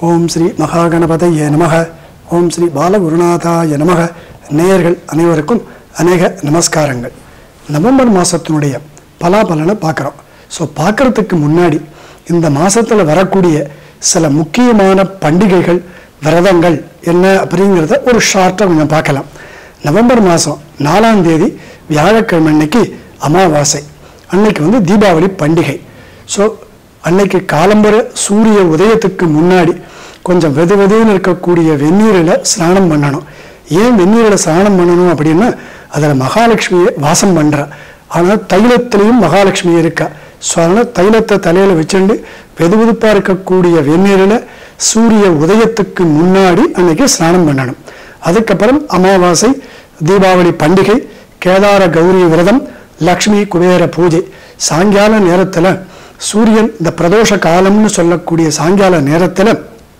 ஓம் ஸ்ரீ மகாகணபதையே நமக ஓம் ஸ்ரீ பாலகுருநாதாய நமக நேயர்கள் அனைவருக்கும் அநேக நமஸ்காரங்கள் நவம்பர் மாதத்தினுடைய பலாபலனை பார்க்குறோம் ஸோ பார்க்குறதுக்கு முன்னாடி இந்த மாதத்தில் வரக்கூடிய சில முக்கியமான பண்டிகைகள் விரதங்கள் என்ன அப்படிங்கிறத ஒரு ஷார்ட்டாக கொஞ்சம் பார்க்கலாம் நவம்பர் மாதம் நாலாம் தேதி வியாழக்கிழமை அன்னைக்கு அமாவாசை அன்னைக்கு வந்து தீபாவளி பண்டிகை ஸோ அன்னைக்கு காலம்பர சூரிய உதயத்துக்கு முன்னாடி கொஞ்சம் வெது வெதுன்னு இருக்கக்கூடிய வெந்நீரில் ஸ்நானம் பண்ணணும் ஏன் வெந்நீரில் ஸ்நானம் பண்ணணும் அப்படின்னா அதில் மகாலட்சுமியை வாசம் பண்ணுறா ஆனால் தைலத்திலையும் மகாலட்சுமி இருக்கா ஸோ அதனால் தைலத்தை தலையில் வச்சுண்டு வெது வெதுப்பாக இருக்கக்கூடிய வெந்நீரில் சூரிய உதயத்துக்கு முன்னாடி அன்னைக்கு ஸ்நானம் பண்ணணும் அதுக்கப்புறம் அமாவாசை தீபாவளி பண்டிகை கேதார கௌரி விரதம் லக்ஷ்மி குபேர பூஜை சாயங்கால நேரத்தில் சூரியன் இந்த பிரதோஷ காலம்னு சொல்லக்கூடிய சாயங்கால நேரத்தில்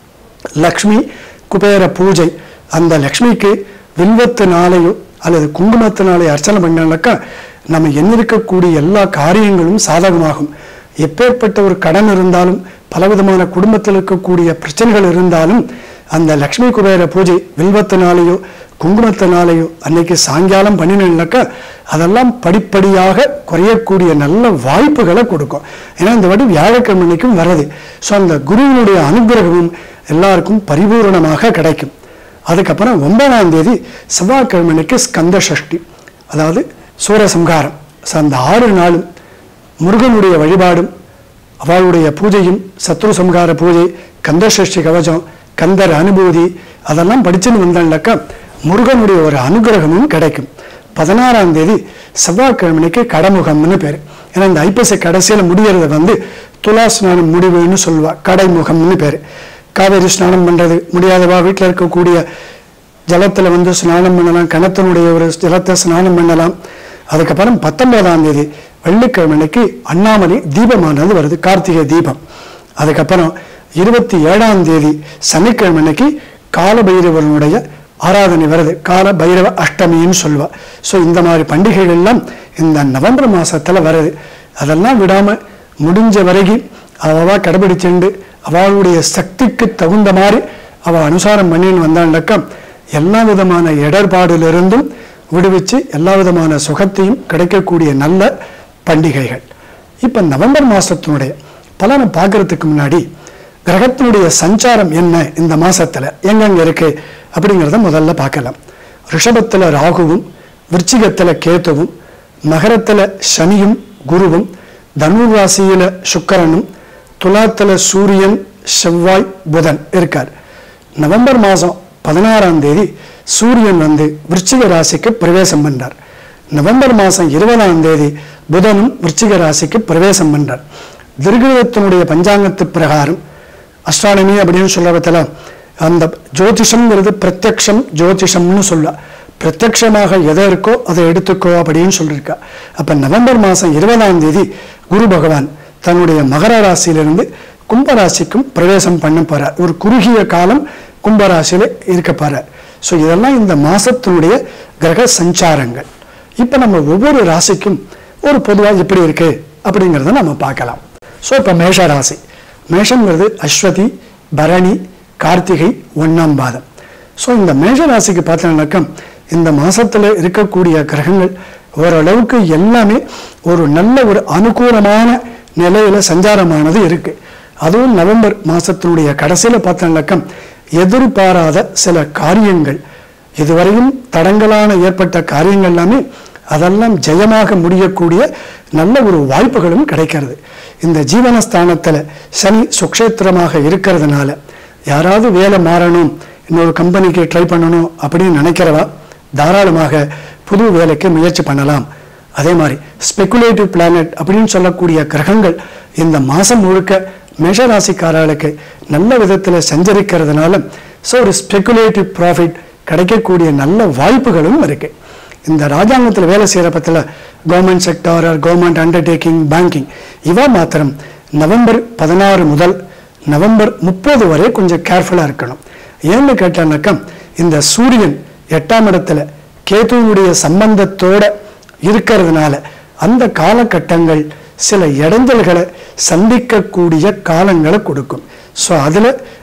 லக்ஷ்மி குபேர பூஜை அந்த லக்ஷ்மிக்கு வில்வத்தினாலேயோ அல்லது குங்குமத்தினாலே அர்ச்சனை பண்ணாக்கா நம்ம எண்ணிருக்கக்கூடிய எல்லா காரியங்களும் சாதகமாகும் எப்பேற்பட்ட ஒரு கடன் இருந்தாலும் பலவிதமான குடும்பத்தில் இருக்கக்கூடிய பிரச்சனைகள் இருந்தாலும் அந்த லக்ஷ்மி குபேர பூஜை வில்வத்தினாலேயோ குங்குமத்தினாலேயோ அன்னைக்கு சாயங்காலம் பண்ணினாக்கா அதெல்லாம் படிப்படியாக குறையக்கூடிய நல்ல வாய்ப்புகளை கொடுக்கும் ஏன்னா இந்த வாட்டி வியாழக்கிழமை அன்னைக்கும் வருது ஸோ அந்த குருவினுடைய அனுகிரகமும் எல்லாருக்கும் பரிபூரணமாக கிடைக்கும் அதுக்கப்புறம் ஒன்பதாம் தேதி செவ்வாய்க்கிழமை அன்னைக்கு ஸ்கந்த சஷ்டி அதாவது சூரசம்ஹாரம் ஸோ அந்த ஆறு நாளும் முருகனுடைய வழிபாடும் அவளுடைய பூஜையும் சத்ரு சம்ஹார பூஜை கந்தசஷ்டி கவசம் கந்தர் அனுபூதி அதெல்லாம் படிச்சுன்னு வந்தாங்கனாக்கா முருகனுடைய ஒரு அனுகிரகமும் கிடைக்கும் பதினாறாம் தேதி செவ்வாய்க்கிழமைக்கு கடமுகம்னு பேர் ஏன்னா இந்த ஐப்பசி கடைசியில் முடியறத வந்து துலா ஸ்நானம் முடிவுன்னு சொல்லுவா கடைமுகம்னு பேர் காவேரி ஸ்நானம் பண்ணுறது முடியாதவா வீட்டில் இருக்கக்கூடிய ஜலத்தில் வந்து ஸ்நானம் பண்ணலாம் கிணத்தினுடைய ஒரு ஜலத்தை ஸ்நானம் பண்ணலாம் அதுக்கப்புறம் பத்தொன்பதாம் தேதி வெள்ளிக்கிழமைக்கு அண்ணாமலை தீபமானது வருது கார்த்திகை தீபம் அதுக்கப்புறம் இருபத்தி ஏழாம் தேதி சனிக்கிழமைக்கு காலபைரவனுடைய ஆராதனை வருது கால பைரவ அஷ்டமின்னு சொல்லுவா ஸோ இந்த மாதிரி பண்டிகைகள்லாம் இந்த நவம்பர் மாசத்துல வருது அதெல்லாம் விடாம முடிஞ்ச வரைக்கும் அவவா கடைபிடிச்சுண்டு அவளுடைய சக்திக்கு தகுந்த மாதிரி அவள் அனுசாரம் பண்ணின்னு வந்தாண்டாக்கா எல்லா விதமான இடர்பாடிலிருந்தும் விடுவிச்சு எல்லா விதமான சுகத்தையும் கிடைக்கக்கூடிய நல்ல பண்டிகைகள் இப்போ நவம்பர் மாதத்தினுடைய பலனை பார்க்கறதுக்கு முன்னாடி கிரகத்தினுடைய சஞ்சாரம் என்ன இந்த மாசத்துல எங்கெங்க இருக்கு அப்படிங்கிறத முதல்ல பார்க்கலாம் ரிஷபத்தில் ராகுவும் விருச்சிகத்தில் கேத்துவும் மகரத்தில் சனியும் குருவும் தனுர் ராசியில சுக்கரனும் துலாத்தில் சூரியன் செவ்வாய் புதன் இருக்கார் நவம்பர் மாதம் பதினாறாம் தேதி சூரியன் வந்து விருச்சிக ராசிக்கு பிரவேசம் பண்றார் நவம்பர் மாதம் இருபதாம் தேதி புதனும் விருச்சிக ராசிக்கு பிரவேசம் பண்றார் திருகிருதத்தினுடைய பஞ்சாங்கத்து பிரகாரம் அஸ்ட்ரானமி அப்படின்னு சொல்றதுல அந்த ஜோதிஷம்ங்கிறது பிரத்யக்ஷம் ஜோதிஷம்னு சொல்ல பிரத்யக்ஷமாக எதை இருக்கோ அதை எடுத்துக்கோ அப்படின்னு சொல்லியிருக்கா அப்ப நவம்பர் மாதம் இருபதாம் தேதி குரு பகவான் தன்னுடைய மகர ராசியிலிருந்து கும்பராசிக்கும் பிரவேசம் பண்ண போறார் ஒரு குறுகிய காலம் கும்பராசியில இருக்க போறார் ஸோ இதெல்லாம் இந்த மாசத்தினுடைய கிரக சஞ்சாரங்கள் இப்போ நம்ம ஒவ்வொரு ராசிக்கும் ஒரு பொதுவாக எப்படி இருக்கு அப்படிங்கிறத நம்ம பார்க்கலாம் ஸோ இப்போ மேஷ ராசி மேஷங்கிறது அஸ்வதி பரணி கார்த்திகை ஒன்னாம் பாதம் ஸோ இந்த மேஷ ராசிக்கு பார்த்தோம்னாக்கா இந்த மாசத்துல இருக்கக்கூடிய கிரகங்கள் ஓரளவுக்கு எல்லாமே ஒரு நல்ல ஒரு அனுகூலமான நிலையில சஞ்சாரமானது இருக்கு அதுவும் நவம்பர் மாசத்தினுடைய கடைசியில பார்த்தோம்னாக்கா எதிர்பாராத சில காரியங்கள் இதுவரையும் தடங்களான ஏற்பட்ட காரியங்கள் எல்லாமே அதெல்லாம் ஜெயமாக முடியக்கூடிய நல்ல ஒரு வாய்ப்புகளும் கிடைக்கிறது இந்த ஜீவனஸ்தானத்துல சனி சுக்ஷேத்திரமாக இருக்கிறதுனால யாராவது வேலை மாறணும் இன்னொரு கம்பெனிக்கு ட்ரை பண்ணணும் அப்படின்னு நினைக்கிறவா தாராளமாக புது வேலைக்கு முயற்சி பண்ணலாம் அதே மாதிரி ஸ்பெகுலேட்டிவ் பிளானட் அப்படின்னு சொல்லக்கூடிய கிரகங்கள் இந்த மாதம் முழுக்க மேஷராசிக்காரர்களுக்கு நல்ல விதத்தில் சஞ்சரிக்கிறதுனால ஸோ ஒரு ஸ்பெகுலேட்டிவ் ப்ராஃபிட் கிடைக்கக்கூடிய நல்ல வாய்ப்புகளும் இருக்கு இந்த ராஜாங்கத்தில் வேலை செய்கிற பற்றில் government sector government undertaking banking இவா மாத்திரம் நவம்பர் பதினாறு முதல் நவம்பர் முப்பது வரை கொஞ்சம் கேர்ஃபுல்லாக இருக்கணும் ஏன்னு கேட்டானாக்கா இந்த சூரியன் எட்டாம் இடத்துல கேதுவனுடைய சம்பந்தத்தோட இருக்கிறதுனால அந்த காலகட்டங்கள் சில இடைஞ்சல்களை சந்திக்கக்கூடிய காலங்களை கொடுக்கும் ஸோ அதில்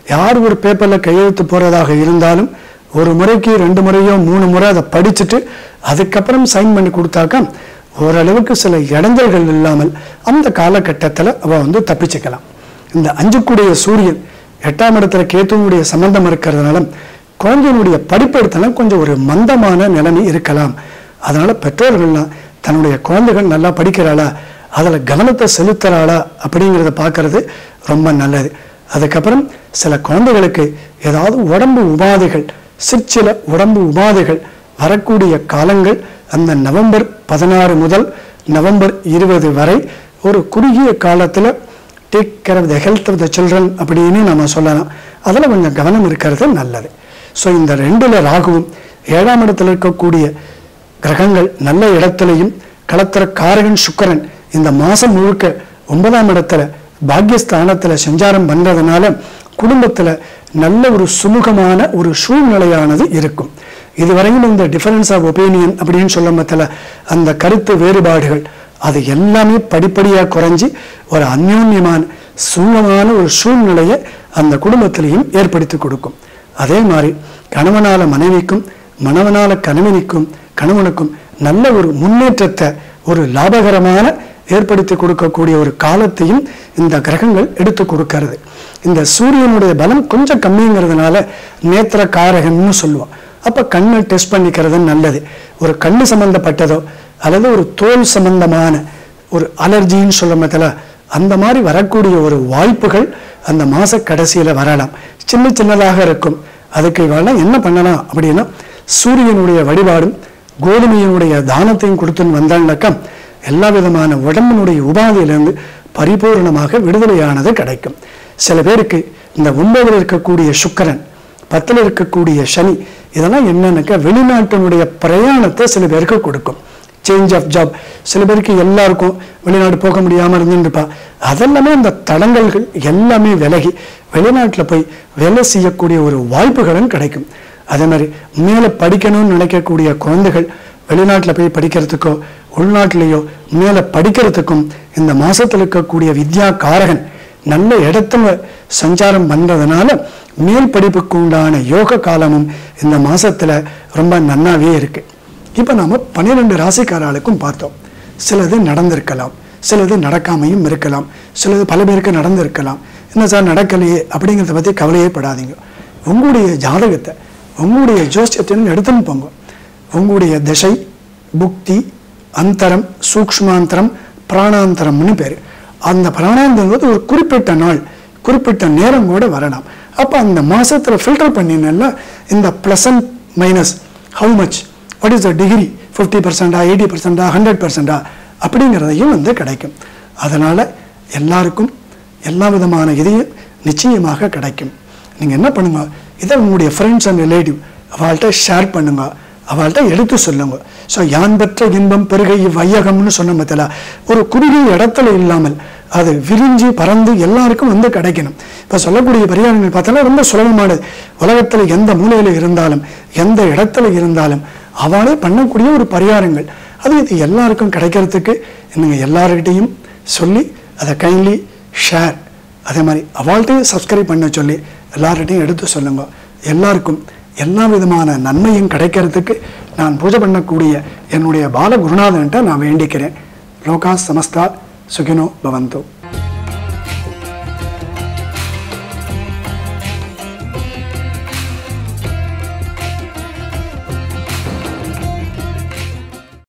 யார் ஒரு பேப்பரில் கையெழுத்து போகிறதாக இருந்தாலும் ஒரு முறைக்கு ரெண்டு முறையோ மூணு முறை அதை படிச்சுட்டு அதுக்கப்புறம் சைன் பண்ணி கொடுத்தாக்கா ஓரளவுக்கு சில இடைஞ்சல்கள் இல்லாமல் அந்த காலகட்டத்தில் அவள் வந்து தப்பிச்சுக்கலாம் இந்த அஞ்சுக்குடைய சூரியன் எட்டாம் இடத்துல கேத்துவனுடைய சம்பந்தம் இருக்கிறதுனால குழந்தையினுடைய படிப்பெடுத்தலாம் கொஞ்சம் ஒரு மந்தமான நிலைமை இருக்கலாம் அதனால பெற்றோர்கள்லாம் தன்னுடைய குழந்தைகள் நல்லா படிக்கிறாளா அதில் கவனத்தை செலுத்துறாளா அப்படிங்கிறத பார்க்கறது ரொம்ப நல்லது அதுக்கப்புறம் சில குழந்தைகளுக்கு ஏதாவது உடம்பு உபாதைகள் சிற்சில உடம்பு உபாதைகள் வரக்கூடிய காலங்கள் அந்த நவம்பர் பதினாறு முதல் நவம்பர் இருபது வரை ஒரு குறுகிய காலத்தில் take care of the health of the children அப்படின்னு நம்ம சொல்லலாம் அதில் கொஞ்சம் கவனம் இருக்கிறது நல்லது ஸோ இந்த ரெண்டுல ராகுவும் ஏழாம் இடத்துல இருக்கக்கூடிய கிரகங்கள் நல்ல இடத்துலையும் களத்திர காரகன் சுக்கரன் இந்த மாசம் முழுக்க ஒன்பதாம் இடத்துல பாக்யஸ்தானத்துல சஞ்சாரம் பண்றதுனால குடும்பத்துல நல்ல ஒரு சுமூகமான ஒரு சூழ்நிலையானது இருக்கும் இதுவரையும் இந்த டிஃபரன்ஸ் ஆஃப் ஒப்பீனியன் அப்படின்னு சொல்ல மத்தில அந்த கருத்து வேறுபாடுகள் அது எல்லாமே படிப்படியா குறைஞ்சி ஒரு அந்யோன்யமான சுமூகமான ஒரு சூழ்நிலையை அந்த குடும்பத்திலையும் ஏற்படுத்தி கொடுக்கும் அதே மாதிரி கணவனால மனைவிக்கும் மணவனால கணவனுக்கும் கணவனுக்கும் நல்ல ஒரு முன்னேற்றத்தை ஒரு லாபகரமான ஏற்படுத்தி கொடுக்கக்கூடிய ஒரு காலத்தையும் இந்த கிரகங்கள் எடுத்து கொடுக்கறது இந்த சூரியனுடைய பலம் கொஞ்சம் கம்மிங்கிறதுனால நேத்திர காரகன்னு சொல்லுவோம் அப்ப கண்ணை டெஸ்ட் பண்ணிக்கிறது நல்லது ஒரு கண்ணு சம்பந்தப்பட்டதோ அல்லது ஒரு தோல் சம்பந்தமான ஒரு அலர்ஜின்னு சொல்ல மத்தில அந்த மாதிரி வரக்கூடிய ஒரு வாய்ப்புகள் அந்த மாச கடைசியில வரலாம் சின்ன சின்னதாக இருக்கும் அதுக்கு இவெல்லாம் என்ன பண்ணலாம் அப்படின்னா சூரியனுடைய வழிபாடும் கோதுமையினுடைய தானத்தையும் கொடுத்துன்னு வந்தாங்கனாக்கா எல்லா விதமான உடம்பினுடைய உபாதையிலிருந்து பரிபூர்ணமாக விடுதலையானது கிடைக்கும் சில பேருக்கு இந்த ஒன்பதில் இருக்கக்கூடிய சுக்கரன் பத்தில் இருக்கக்கூடிய சனி இதெல்லாம் என்னன்னாக்கா வெளிநாட்டினுடைய பிரயாணத்தை சில பேருக்கு கொடுக்கும் சேஞ்ச் ஆஃப் ஜாப் சில பேருக்கு எல்லாருக்கும் வெளிநாடு போக முடியாமல் இருந்துருப்பா அதெல்லாமே அந்த தடங்கல்கள் எல்லாமே விலகி வெளிநாட்டில் போய் வேலை செய்யக்கூடிய ஒரு வாய்ப்புகளும் கிடைக்கும் அதே மாதிரி மேலே படிக்கணும்னு நினைக்கக்கூடிய குழந்தைகள் வெளிநாட்டில் போய் படிக்கிறதுக்கோ உள்நாட்டிலேயோ மேலே படிக்கிறதுக்கும் இந்த மாசத்தில் இருக்கக்கூடிய வித்யா காரகன் நல்ல இடத்துல சஞ்சாரம் பண்றதுனால மேல் படிப்புக்கு உண்டான யோக காலமும் இந்த மாசத்துல ரொம்ப நன்னாவே இருக்கு இப்போ நாம பன்னிரெண்டு ராசிக்காரர்களுக்கும் பார்த்தோம் சிலது நடந்திருக்கலாம் சிலது நடக்காமையும் இருக்கலாம் சிலது பல பேருக்கு நடந்திருக்கலாம் என்ன சார் நடக்கலையே அப்படிங்கிறத பற்றி கவலையே படாதீங்க உங்களுடைய ஜாதகத்தை உங்களுடைய ஜோசியத்தையும் எடுத்துன்னு போங்க உங்களுடைய திசை புக்தி அந்தரம் சூக்ஷ்மாந்தரம் பிராணாந்தரம்னு பேர் அந்த பிராணாந்தரங்கிறது ஒரு குறிப்பிட்ட நாள் குறிப்பிட்ட நேரம் கூட வரலாம் அப்போ அந்த மாசத்துல ஃபில்டர் பண்ணினா இந்த plus and minus how much what is the degree fifty பர்சன்டா எயிட்டி பர்சன்டா ஹண்ட்ரட் பர்சன்டா அப்படிங்கிறதையும் வந்து கிடைக்கும் அதனால எல்லாருக்கும் எல்லா விதமான இதையும் நிச்சயமாக கிடைக்கும் நீங்க என்ன பண்ணுங்க இதை உங்களுடைய ஃப்ரெண்ட்ஸ் அண்ட் ரிலேட்டிவ் அவள்கிட்ட ஷேர் பண்ணுங்க அவள்கிட்ட எடுத்து சொல்லுங்க ஸோ யான் பெற்ற இன்பம் பெருகை வையகம்னு சொன்ன மத்தில ஒரு குறுகிய இடத்துல இல்லாமல் அது விரிஞ்சு பறந்து எல்லாருக்கும் வந்து கிடைக்கணும் இப்போ சொல்லக்கூடிய பரிகாரங்கள் பார்த்தோன்னா ரொம்ப சுலபமானது உலகத்தில் எந்த மூலையில் இருந்தாலும் எந்த இடத்துல இருந்தாலும் அவளே பண்ணக்கூடிய ஒரு பரிகாரங்கள் அது இது எல்லாருக்கும் கிடைக்கிறதுக்கு நீங்கள் எல்லாருக்கிட்டையும் சொல்லி அதை கைண்ட்லி ஷேர் அதே மாதிரி அவள்கிட்டையும் சப்ஸ்கிரைப் பண்ண சொல்லி எல்லார்கிட்டையும் எடுத்து சொல்லுங்க எல்லாருக்கும் எல்லா விதமான நன்மையும் கிடைக்கிறதுக்கு நான் பூஜை பண்ணக்கூடிய என்னுடைய பால குருநாதன்ட்ட நான் வேண்டிக்கிறேன் லோகா சமஸ்தா சுகினோ பவந்தோ